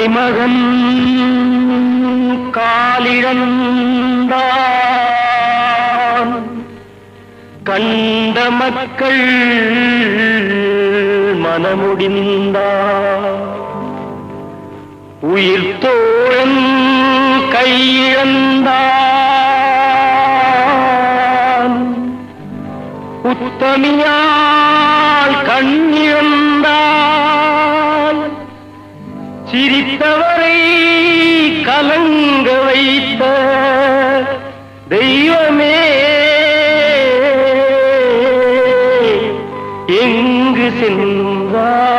மகன் காலிழந்தான் கண்ட மக்கள் மனமுடிந்தார் உயிர் தோழன் கையிழந்தான் உத்தமியால் கண்ணிழந்தால் சிரித்தவரை கலங்க வைத்த தெய்வமே எங்கு சென்றாய்